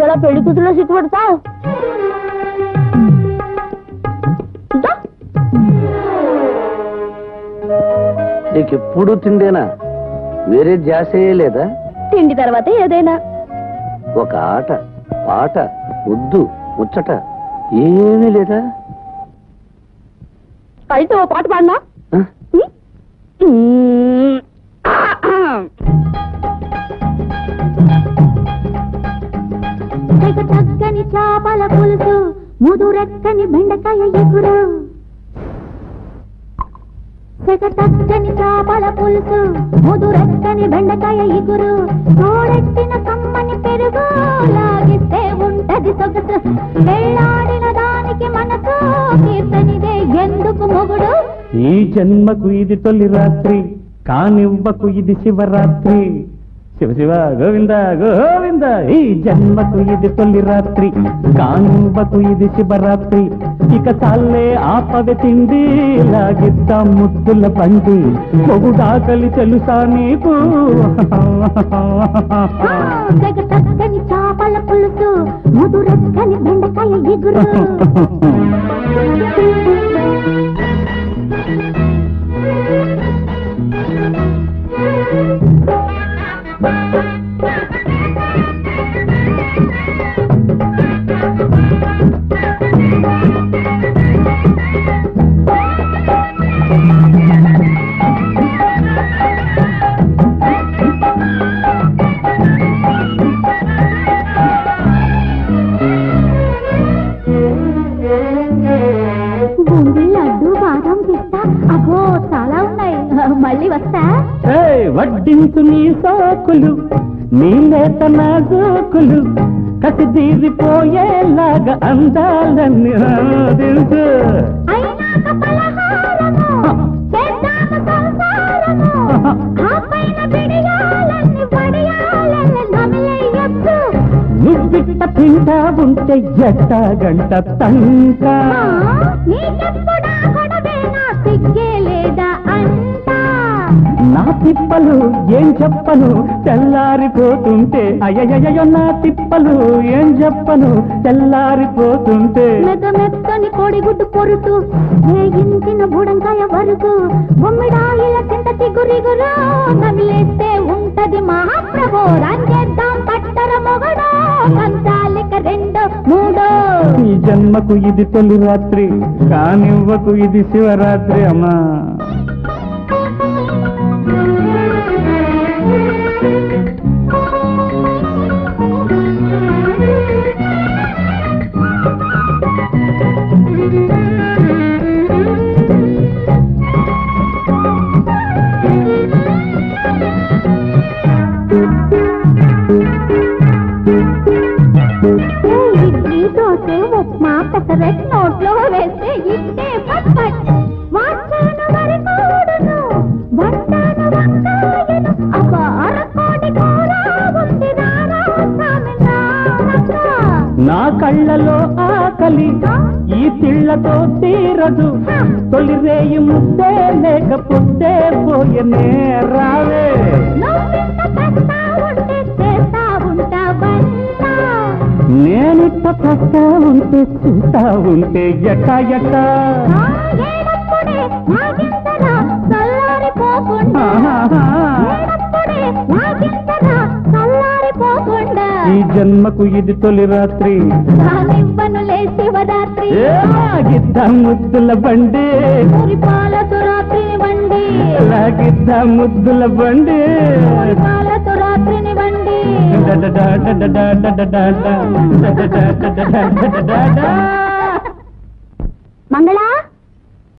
ఇంతలో పెళ్లి కూతురులో సిట్టు పెడతావు నీకు ఎప్పుడు తిండేనా వేరే ధ్యాసే లేదా తిండి తర్వాత ఏదైనా ఒక ఆట పాట ముద్దు ముచ్చట ఏమీ లేదా అయితే ఓ పాట పాడినా ఆ? తెగ తగ్గని చాపల పులుసు ముదురెక్కని బెండకాయ ఎగురు తెగ తగ్గని చాపల పులుసు ముదురెక్కని బెండకాయ ఎగురు తోడెట్టిన కమ్మని పెరుగు లాగిస్తే ఉంటది సొగసు వెళ్ళాడిన దానికి మనసు కీర్తనిదే ఎందుకు మొగుడు ఈ జన్మకు ఇది తొలి రాత్రి కానివ్వకు ఇది శివరాత్రి శివ శివ గోవింద గోవింద ఈ జన్మకు ఇది తొలి రాత్రి కానివ్వకు ఇది శివరాత్రి ఇక చాలే ఆపవె తిండి లాగిద్దాం ముద్దుల బండి పొగుడాకలి తెలుసా నీకు తెగ తగ్గని చాపల పులుసు ముదురెక్కని బెండకాయ ఎగురు బూందీ లడ్డు బాదం పిస్తా అగో చాలా ఉన్నాయి మళ్ళీ వస్తా ఏయ్, వడ్డించు నీ సోకులు నీ లేత నా జోకులు కసి తీరిపోయేలాగా అందాలన్నీ తెలుసు అయినాక పలహారము చేద్దాము సంసారము ఆ పైన బిడియాలన్నీ పడియాలన్నీ నమిలేయొచ్చు నువ్విట్ట తింటా ఉంటే ఎట్ట గంట తంట నీకెప్పుడా గొడవేనా సిగ్గే లేదా అంటా నా తిప్పలు ఏం చెప్పను తెల్లారిపోతుంటే అయ్యయ్యో నా తిప్పలు ఏం చెప్పను తెల్లారిపోతుంటే మెత్త మెత్తని కోడిగుడ్డు పొరుటు వేయించిన బుడంకాయ వరకు బొమ్మిడాయిల కింద చిగురిగురు నమిలేస్తే ఉంటది మహాప్రభో రంగేద్దాం పట్టర మొగడో కంచాలిక రెండో మూడో ఈ జన్మకు ఇది తొలి రాత్రి కానివ్వకు ఇది శివరాత్రి అమ్మా ఏ ఇడ్లీ దోశ ఉప్మా పెసరెట్ నోట్లో వేస్తే ఇట్టే పట్ పట్ వాచాను వరి కూడును వంటాను వంకాయను అపార కోటి కూర ఉంది రారా స్వామి నారక్క. నా కళ్ళలో ఆకలి ఈ తిళ్లతో తీరదు తొలి రేయి ముద్దే లేకపోతే పోయనే రావే నువ్వింత చేస్తా ఉంటే చేస్తా ఉంటావంట. నేనిట్ట పస్తా ఉంటే చూస్తా ఉంటే ఎట్ట ఎట్ట ఆ ఏడప్పుడే నాగింతరా చల్లారిపోకుండా ఏడప్పుడే నాగింతరా చల్లారిపోకుండా ఈ జన్మకు ఇది తొలి రాత్రి కానివ్వనులే శివరాత్రి లాగిద్దాం ముద్దుల బండి మురిపాలతో రాత్రిని వండి లాగిద్దాం ముద్దుల బండి మురిపాలతో రాత్రిని వండి మంగళ